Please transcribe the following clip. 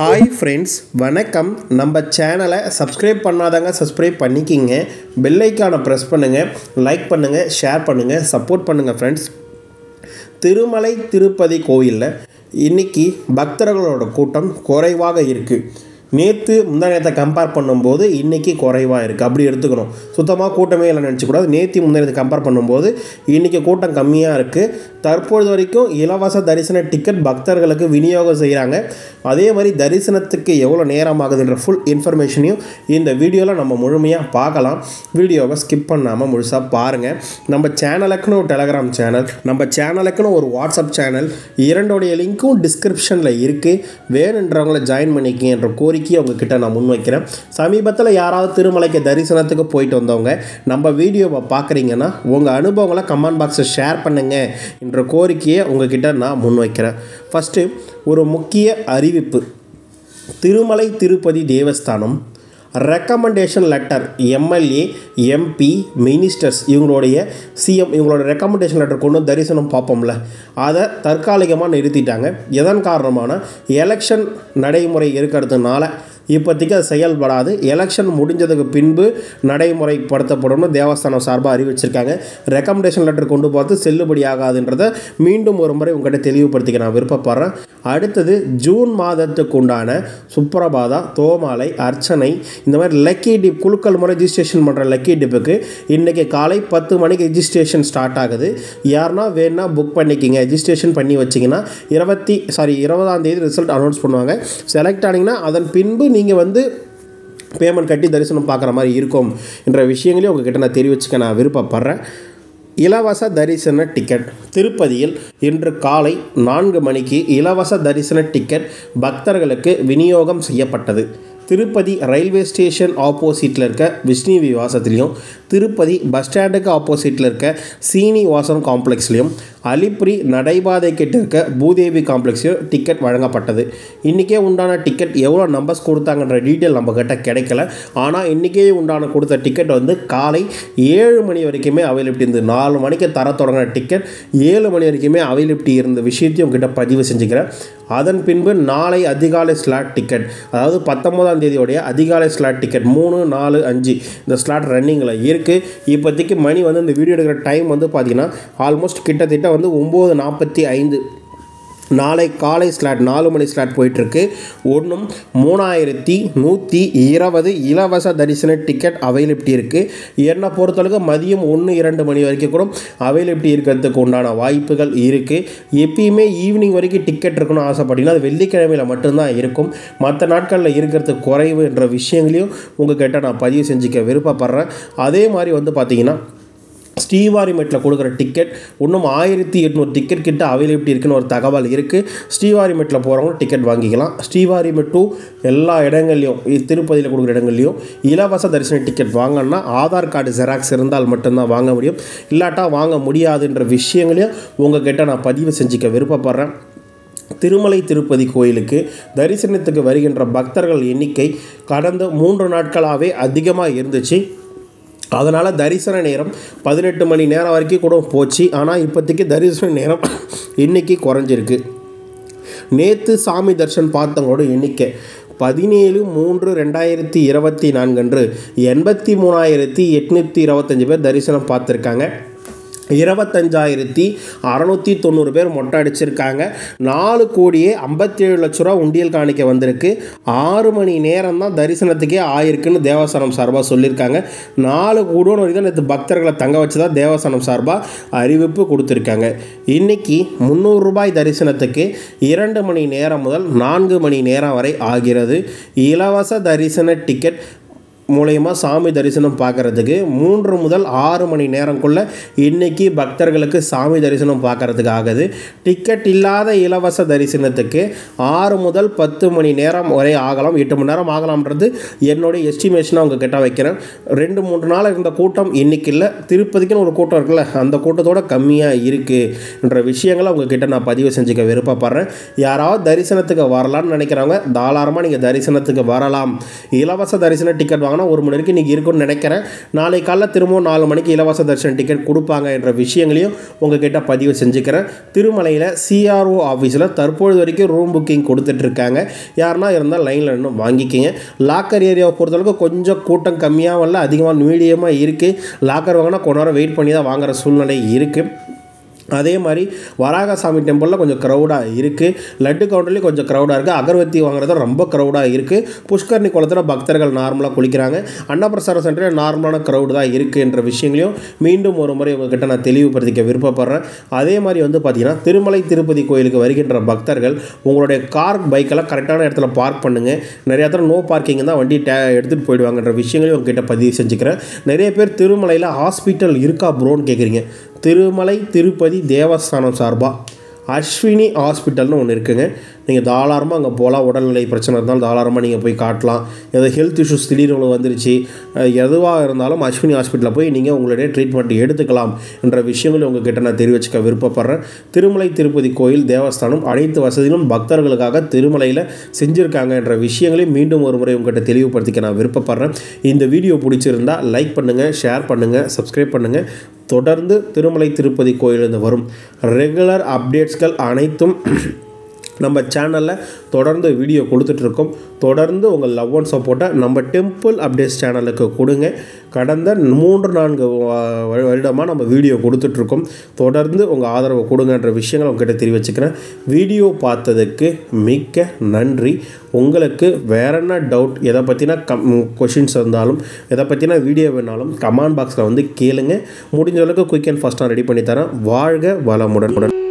hi friends வணக்கம் நம்ம சேனலை சப்ஸ்கிரைப் பண்ணாதவங்க சப்ஸ்கிரைப் பண்ணிக்கிங்க பெல்லைக்கானை ப்ரெஸ் பண்ணுங்கள் லைக் பண்ணுங்கள் ஷேர் பண்ணுங்கள் சப்போர்ட் பண்ணுங்கள் ஃப்ரெண்ட்ஸ் திருமலை திருப்பதி கோயிலில் இன்னைக்கு பக்தர்களோட கூட்டம் குறைவாக இருக்குது நேற்று முந்தா நேரத்தை கம்பேர் பண்ணும்போது இன்றைக்கி குறைவாக இருக்குது அப்படி எடுத்துக்கணும் சுத்தமாக கூட்டமே இல்லை நினச்சிக்கூடாது நேற்று முந்தா நேரத்தை கம்பேர் பண்ணும்போது இன்றைக்கி கூட்டம் கம்மியாக இருக்குது தற்பொழுது வரைக்கும் இலவச தரிசன டிக்கெட் பக்தர்களுக்கு விநியோகம் செய்கிறாங்க அதே மாதிரி தரிசனத்துக்கு எவ்வளோ நேரம் ஆகுதுன்ற ஃபுல் இன்ஃபர்மேஷனையும் இந்த வீடியோவில் நம்ம முழுமையாக பார்க்கலாம் வீடியோவை ஸ்கிப் பண்ணாமல் முழுசாக பாருங்கள் நம்ம சேனலுக்குன்னு ஒரு டெலகிராம் சேனல் நம்ம சேனலுக்குன்னு ஒரு வாட்ஸ்அப் சேனல் இரண்டோடைய லிங்க்கும் டிஸ்கிரிப்ஷனில் இருக்குது வேணுன்றவங்கள ஜாயின் பண்ணிக்கிங்க என்ற கோரிக்கையை உங்ககிட்ட நான் முன்வைக்கிறேன் சமீபத்தில் யாராவது திருமலைக்கு தரிசனத்துக்கு போயிட்டு வந்தவங்க நம்ம வீடியோவை பார்க்குறீங்கன்னா உங்கள் அனுபவங்களை கமெண்ட் பாக்ஸில் ஷேர் பண்ணுங்கள் என்ற கோரிக்கையை உங்ககிட்ட நான் முன்வைக்கிறேன் ஃபஸ்ட்டு ஒரு முக்கிய அறிவிப்பு Tirumala Tirupati Devasthanam recommendation letter MLA MP ministers இவங்களுடைய சிஎம் இவங்களோட ரெக்கமெண்டேஷன் லெட்டர் கொண்டு வந்து தரிசனம் பார்ப்போம்ல அதை தற்காலிகமாக நிறுத்திட்டாங்க எதன் காரணமான எலெக்ஷன் நடைமுறை இருக்கிறதுனால இப்போதைக்கு அது செயல்படாது எலெக்ஷன் முடிஞ்சதுக்கு பின்பு நடைமுறைப்படுத்தப்படும்னு தேவஸ்தானம் சார்பாக அறிவிச்சிருக்காங்க ரெக்கமெண்டேஷன் லெட்டர் கொண்டு பார்த்து செல்லுபடி ஆகாதுன்றதை மீண்டும் ஒரு முறை உங்கள்கிட்ட தெளிவுபடுத்திக்க நான் விருப்பப்படுறேன் அடுத்தது ஜூன் மாதத்துக்கு உண்டான சுப்ரபாதா தோமாலை அர்ச்சனை இந்த மாதிரி லக்கி டிப் குழுக்கள் முறை ரிஜிஸ்ட்ரேஷன் பண்ணுற லக்கி டிப்புக்கு இன்றைக்கி காலை பத்து மணிக்கு ரிஜிஸ்ட்ரேஷன் ஸ்டார்ட் ஆகுது யாருன்னா வேணா புக் பண்ணிக்கிங்க ரிஜிஸ்ட்ரேஷன் பண்ணி வச்சிங்கன்னா இருபத்தி சாரி இருபதாம் தேதி ரிசல்ட் அனௌன்ஸ் பண்ணுவாங்க செலக்ட் ஆனீங்கன்னா அதன் பின்பு நீங்கள் வந்து பேமெண்ட் கட்டி தரிசனம் பார்க்குற மாதிரி இருக்கும் என்ற விஷயங்களையும் உங்ககிட்ட நான் தெரிவிச்சுக்க நான் விருப்பப்படுறேன் இலவச தரிசன டிக்கெட் திருப்பதியில் இன்று காலை நான்கு மணிக்கு இலவச தரிசன டிக்கெட் பக்தர்களுக்கு விநியோகம் செய்யப்பட்டது திருப்பதி ரயில்வே ஸ்டேஷன் ஆப்போசிட்டில் இருக்க விஷ்ணு விவாசத்துலேயும் திருப்பதி பஸ் ஸ்டாண்டுக்கு ஆப்போசிட்டில் இருக்க சீனிவாசன் காம்ப்ளெக்ஸ்லேயும் அலிப்ரி நடைபாதை கிட்ட இருக்க பூதேவி காம்ப்ளெக்ஸ்லையும் டிக்கெட் வழங்கப்பட்டது இன்றைக்கே உண்டான டிக்கெட் எவ்வளோ நம்பர்ஸ் கொடுத்தாங்கன்ற டீட்டெயில் நம்ம கிட்ட கிடைக்கல ஆனால் இன்றைக்கே உண்டான கொடுத்த டிக்கெட் வந்து காலை ஏழு மணி வரைக்குமே அவைலபிலிட்டி இருந்தது நாலு மணிக்கு தர தொடங்கின டிக்கெட் ஏழு மணி வரைக்குமே அவைலபிலிட்டி இருந்த விஷயத்தையும் உங்ககிட்ட பதிவு செஞ்சுக்கிறேன் அதன் பின்பு நாளை அதிகாலை ஸ்லாட் டிக்கெட் அதாவது பத்தொம்போதாம் தேதியோடைய அதிகாலை ஸ்லாட் டிக்கெட் மூணு நாலு அஞ்சு இந்த ஸ்லாட் ரன்னிங்கில் இருக்குது இப்போதைக்கு மணி வந்து இந்த வீடியோ எடுக்கிற டைம் வந்து பார்த்திங்கன்னா ஆல்மோஸ்ட் கிட்டத்தட்ட வந்து ஒம்பது நாற்பத்தி ஐந்து நாளை காலை ஸ்லாட் நாலு மணி ஸ்லாட் போயிட்டுருக்கு ஒன்றும் மூணாயிரத்தி நூற்றி இருபது இலவச தரிசன டிக்கெட் அவைலபிலிட்டி இருக்குது என்னை பொறுத்தளவுக்கு மதியம் ஒன்று இரண்டு மணி வரைக்கும் கூட அவைலபிலிட்டி இருக்கிறதுக்கு உண்டான வாய்ப்புகள் இருக்குது எப்பயுமே ஈவினிங் வரைக்கும் டிக்கெட் இருக்கணும்னு ஆசைப்பட்டீங்கன்னா அது வெள்ளிக்கிழமையில் மட்டும்தான் இருக்கும் மற்ற நாட்களில் இருக்கிறதுக்கு குறைவு என்ற விஷயங்களையும் உங்ககிட்ட நான் பதிவு செஞ்சுக்க விருப்பப்படுறேன் அதே மாதிரி வந்து பார்த்திங்கன்னா ஸ்ரீவாரிமெட்டில் கொடுக்குற டிக்கெட் இன்னும் ஆயிரத்தி எட்நூறு டிக்கெட் கிட்ட அவைலபிலிட்டி இருக்குன்னு ஒரு தகவல் இருக்குது ஸ்ரீவாரிமெட்டில் போகிறவங்க டிக்கெட் வாங்கிக்கலாம் ஸ்ரீவாரிமெட் டு எல்லா இடங்கள்லையும் திருப்பதியில் கொடுக்குற இடங்கள்லையும் இலவச தரிசன டிக்கெட் வாங்கினா ஆதார் கார்டு ஜெராக்ஸ் இருந்தால் மட்டும்தான் வாங்க முடியும் இல்லாட்டா வாங்க முடியாதுன்ற விஷயங்களையும் உங்ககிட்ட நான் பதிவு செஞ்சுக்க விருப்பப்படுறேன் திருமலை திருப்பதி கோயிலுக்கு தரிசனத்துக்கு வருகின்ற பக்தர்கள் எண்ணிக்கை கடந்த மூன்று நாட்களாகவே அதிகமாக இருந்துச்சு அதனால் தரிசன நேரம் பதினெட்டு மணி நேரம் வரைக்கும் கூட போச்சு ஆனால் இப்போதைக்கு தரிசன நேரம் இன்றைக்கி குறைஞ்சிருக்கு நேற்று சாமி தர்ஷன் பார்த்தவங்களோட எண்ணிக்கை பதினேழு மூன்று ரெண்டாயிரத்தி இருபத்தி நான்கன்று எண்பத்தி மூணாயிரத்தி எட்நூற்றி இருபத்தஞ்சி பேர் தரிசனம் பார்த்துருக்காங்க இருபத்தஞ்சாயிரத்தி அறநூற்றி தொண்ணூறு பேர் மொட்டை அடிச்சிருக்காங்க நாலு கோடியே ஐம்பத்தேழு லட்ச ரூபா உண்டியல் காணிக்க வந்திருக்கு ஆறு மணி நேரம் தான் தரிசனத்துக்கே ஆயிருக்குன்னு தேவஸ்தானம் சார்பாக சொல்லியிருக்காங்க நாலு கூடோன்னு வரைக்கும் நேற்று பக்தர்களை தங்க வச்சு தான் தேவஸ்தானம் சார்பாக அறிவிப்பு கொடுத்துருக்காங்க இன்றைக்கி முந்நூறு ரூபாய் தரிசனத்துக்கு இரண்டு மணி நேரம் முதல் நான்கு மணி நேரம் வரை ஆகிறது இலவச தரிசன டிக்கெட் மூலயமா சாமி தரிசனம் பார்க்குறதுக்கு மூன்று முதல் ஆறு மணி நேரம்குள்ளே இன்றைக்கி பக்தர்களுக்கு சாமி தரிசனம் பார்க்குறதுக்கு ஆகுது டிக்கெட் இல்லாத இலவச தரிசனத்துக்கு ஆறு முதல் பத்து மணி நேரம் வரை ஆகலாம் எட்டு மணி நேரம் ஆகலாம்ன்றது என்னுடைய எஸ்டிமேஷனாக அவங்க கிட்ட வைக்கிறேன் ரெண்டு மூன்று நாள் இருந்த கூட்டம் இன்றைக்கி இல்லை திருப்பதிக்குன்னு ஒரு கூட்டம் இருக்குல்ல அந்த கூட்டத்தோட கம்மியாக இருக்குது என்ற விஷயங்களை உங்ககிட்ட நான் பதிவு செஞ்சுக்க விருப்பப்படுறேன் யாராவது தரிசனத்துக்கு வரலாம்னு நினைக்கிறவங்க தாராளமாக நீங்கள் தரிசனத்துக்கு வரலாம் இலவச தரிசன டிக்கெட் வாங்கினா ஆனால் ஒரு மணி வரைக்கும் இன்றைக்கி இருக்கும்னு நினைக்கிறேன் நாளை காலைல திரும்பவும் நாலு மணிக்கு இலவச தரிசன டிக்கெட் கொடுப்பாங்க என்ற விஷயங்களையும் உங்ககிட்ட பதிவு செஞ்சுக்கிறேன் திருமலையில் சிஆர்ஓ ஆஃபீஸில் தற்பொழுது வரைக்கும் ரூம் புக்கிங் கொடுத்துட்ருக்காங்க யாருன்னா இருந்தால் லைனில் இன்னும் வாங்கிக்கிங்க லாக்கர் ஏரியாவை பொறுத்தளவுக்கு கொஞ்சம் கூட்டம் கம்மியாக வரல அதிகமாக மீடியமாக இருக்குது லாக்கர் வாங்கினா கொஞ்ச நேரம் வெயிட் பண்ணி தான் வாங்குற சூழ்நிலை இருக்குது அதே மாதிரி வராகசாமி டெம்பிளில் கொஞ்சம் க்ரௌடாக இருக்குது லட்டு கவுண்டர்லேயும் கொஞ்சம் க்ரௌடாக இருக்குது அகர்வத்தி வாங்குறது ரொம்ப க்ரௌடாக இருக்குது புஷ்கர்ணி குளத்தில் பக்தர்கள் நார்மலாக குளிக்கிறாங்க அன்னப்பிரசார சென்டரில் நார்மலான க்ரௌடு தான் இருக்குது என்ற விஷயங்களையும் மீண்டும் ஒரு முறை உங்ககிட்ட நான் தெளிவுபடுத்திக்க விருப்பப்படுறேன் அதே மாதிரி வந்து பார்த்திங்கன்னா திருமலை திருப்பதி கோயிலுக்கு வருகின்ற பக்தர்கள் உங்களுடைய கார் பைக்கெல்லாம் கரெக்டான இடத்துல பார்க் பண்ணுங்கள் நிறைய இடத்துல நோ பார்க்கிங் தான் வண்டி டே எடுத்துகிட்டு போயிடுவாங்கன்ற விஷயங்களையும் உங்ககிட்ட பதிவு செஞ்சுக்கிறேன் நிறைய பேர் திருமலையில் ஹாஸ்பிட்டல் இருக்கா ப்ரோன்னு கேட்குறீங்க திருமலை திருப்பதி தேவஸ்தானம் சார்பாக அஸ்வினி ஹாஸ்பிட்டல்னு ஒன்று இருக்குங்க நீங்கள் தாராளமாக அங்கே போகலாம் உடல்நிலை பிரச்சனை இருந்தாலும் தாராளமாக நீங்கள் போய் காட்டலாம் ஏதோ ஹெல்த் இஷ்யூஸ் திடீர்னு உங்களுக்கு வந்துருச்சு அஹ் எதுவாக இருந்தாலும் அஸ்வினி ஹாஸ்பிட்டலில் போய் நீங்கள் உங்களுடைய ட்ரீட்மெண்ட் எடுத்துக்கலாம் என்ற விஷயங்களை உங்ககிட்ட நான் தெரிவிச்சுக்க விருப்பப்படுறேன் திருமலை திருப்பதி கோயில் தேவஸ்தானம் அனைத்து வசதிகளும் பக்தர்களுக்காக திருமலையில் செஞ்சுருக்காங்க என்ற விஷயங்களையும் மீண்டும் ஒரு முறை உங்ககிட்ட தெளிவுபடுத்திக்க நான் விருப்பப்படுறேன் இந்த வீடியோ பிடிச்சிருந்தா லைக் பண்ணுங்கள் ஷேர் பண்ணுங்கள் சப்ஸ்கிரைப் பண்ணுங்கள் தொடர்ந்து திருமலை திருப்பதி கோயிலிருந்து வரும் ரெகுலர் அப்டேட்ஸ்கள் அனைத்தும் நம்ம சேனலில் தொடர்ந்து வீடியோ கொடுத்துட்ருக்கோம் தொடர்ந்து உங்கள் லவ் அண்ட் சப்போர்ட்டை நம்ம டெம்பிள் அப்டேட்ஸ் சேனலுக்கு கொடுங்க கடந்த மூன்று நான்கு வ- வருடமாக நம்ம வீடியோ கொடுத்துட்ருக்கோம் தொடர்ந்து உங்கள் ஆதரவை கொடுங்கன்ற விஷயங்களை உங்ககிட்ட தெரிவிச்சுக்கிறேன் வீடியோ பார்த்ததுக்கு மிக்க நன்றி உங்களுக்கு வேற என்ன டவுட் எதை பற்றின கம் கொஷின்ஸ் இருந்தாலும் எதை பற்றின வீடியோ வேணாலும் கமெண்ட் பாக்ஸில் வந்து கேளுங்க முடிஞ்ச அளவுக்கு குயிக் அண்ட் ஃபாஸ்ட்டாக ரெடி பண்ணி தரேன் வாழ்க வளமுடன்